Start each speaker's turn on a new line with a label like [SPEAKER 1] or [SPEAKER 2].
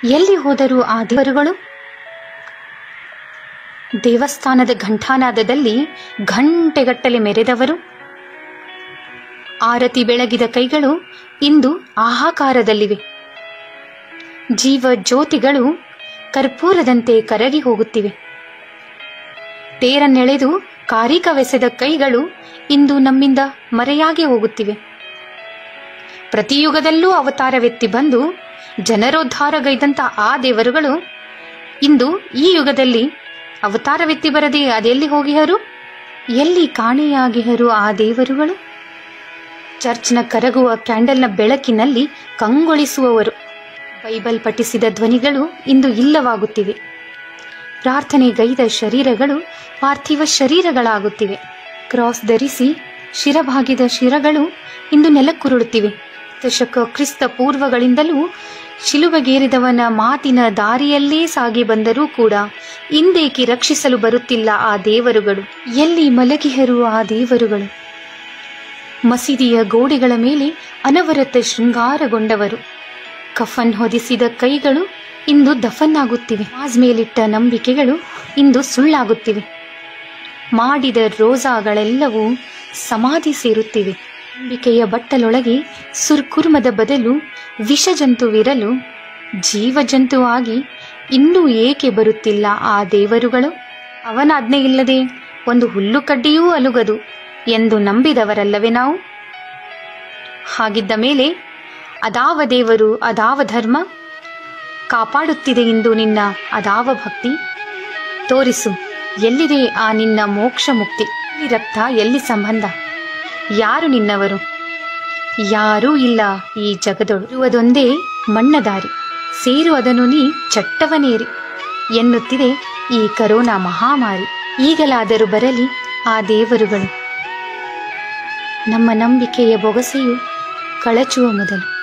[SPEAKER 1] ಎಲ್ಲಿ ಹೋದರು ಆ ದೇವರುಗಳು ದೇವಸ್ಥಾನದ ಘಂಟಾನಾದದಲ್ಲಿ ಗಂಟೆಗಟ್ಟಲೆ ಮೆರೆದವರು ಆರತಿ ಬೆಳಗಿದ ಕೈಗಳು ಇಂದು ಆಹಾಕಾರದಲ್ಲಿವೆ ಜೀವ ಜ್ಯೋತಿಗಳು ಕರ್ಪೂರದಂತೆ ಕರಗಿ ಹೋಗುತ್ತಿವೆ ತೇರನ್ನೆಳೆದು ಕಾರಿಕವೆಸೆದ ಕೈಗಳು ಇಂದು ನಮ್ಮಿಂದ ಮರೆಯಾಗಿ ಹೋಗುತ್ತಿವೆ ಪ್ರತಿಯುಗದಲ್ಲೂ ಅವತಾರವೆತ್ತಿ ಬಂದು ಜನರೋದ್ಧಾರಗೈದಂತ ಆ ದೇವರುಗಳು ಇಂದು ಈ ಯುಗದಲ್ಲಿ ಅವತಾರವೆತ್ತಿ ಬರದೆ ಅದೆಲ್ಲಿ ಹೋಗಿಹರು ಎಲ್ಲಿ ಕಾಣೆಯಾಗಿಹರು ಆ ದೇವರುಗಳು ಚರ್ಚ್ನ ಕರಗುವ ಕ್ಯಾಂಡಲ್ನ ಬೆಳಕಿನಲ್ಲಿ ಕಂಗೊಳಿಸುವವರು ಬೈಬಲ್ ಪಠಿಸಿದ ಧ್ವನಿಗಳು ಇಂದು ಇಲ್ಲವಾಗುತ್ತಿವೆ ಪ್ರಾರ್ಥನೆಗೈದ ಶರೀರಗಳು ಪಾರ್ಥಿವ ಶರೀರಗಳಾಗುತ್ತಿವೆ ಕ್ರಾಸ್ ಧರಿಸಿ ಶಿರಭಾಗಿದ ಶಿರಗಳು ಇಂದು ನೆಲಕ್ಕುರುಳುತ್ತಿವೆ ದಶಕ ಕ್ರಿಸ್ತ ಪೂರ್ವಗಳಿಂದಲೂ ಶಿಲುಬೆಗೇರಿದವನ ಮಾತಿನ ದಾರಿಯಲ್ಲೇ ಸಾಗಿ ಬಂದರೂ ಕೂಡ ಇಂದೇಕೆ ರಕ್ಷಿಸಲು ಬರುತ್ತಿಲ್ಲ ಆ ದೇವರುಗಳು ಎಲ್ಲಿ ಮಲಗಿಹರು ಆ ದೇವರುಗಳು ಮಸೀದಿಯ ಗೋಡೆಗಳ ಮೇಲೆ ಅನವರತ ಶೃಂಗಾರಗೊಂಡವರು ಕಫನ್ ಹೊದಿಸಿದ ಕೈಗಳು ಇಂದು ದಫನ್ನಾಗುತ್ತಿವೆ ಮಾಜ್ ಮೇಲಿಟ್ಟ ನಂಬಿಕೆಗಳು ಇಂದು ಸುಳ್ಳಾಗುತ್ತಿವೆ ಮಾಡಿದ ರೋಜಾಗಳೆಲ್ಲವೂ ಸಮಾಧಿ ಸೇರುತ್ತಿವೆ ನಂಬಿಕೆಯ ಬಟ್ಟಲೊಳಗೆ ಸುರ್ಕುರ್ಮದ ಬದಲು ವಿಷಜಂತುವಿರಲು ಜೀವಜಂತುವಾಗಿ ಇನ್ನೂ ಏಕೆ ಬರುತ್ತಿಲ್ಲ ಆ ದೇವರುಗಳು ಅವನ ಆಜ್ಞೆ ಇಲ್ಲದೆ ಒಂದು ಹುಲ್ಲು ಕಡ್ಡಿಯೂ ಅಲುಗದು ಎಂದು ನಂಬಿದವರಲ್ಲವೇ ನಾವು ಹಾಗಿದ್ದ ಮೇಲೆ ಅದಾವ ದೇವರು ಅದಾವ ಧರ್ಮ ಕಾಪಾಡುತ್ತಿದೆ ಇಂದು ನಿನ್ನ ಅದಾವ ಭಕ್ತಿ ತೋರಿಸು ಎಲ್ಲಿದೆ ಆ ನಿನ್ನ ಮೋಕ್ಷ ಮುಕ್ತಿ ಎಲ್ಲಿ ರಕ್ತ ಎಲ್ಲಿ ಸಂಬಂಧ ಯಾರು ನಿನ್ನವರು ಯಾರೂ ಇಲ್ಲ ಈ ಜಗದೊಳು ಇರುವುದೊಂದೇ ಮಣ್ಣದಾರಿ ಸೇರು ಅದನ್ನು ನೀ ಚಟ್ಟವನೇರಿ ಎನ್ನುತ್ತಿದೆ ಈ ಕರೋನಾ ಮಹಾಮಾರಿ ಈಗಲಾದರೂ ಬರಲಿ ಆ ದೇವರುಗಳು ನಮ್ಮ ನಂಬಿಕೆಯ ಬೊಗಸೆಯು ಕಳಚುವ ಮೊದಲು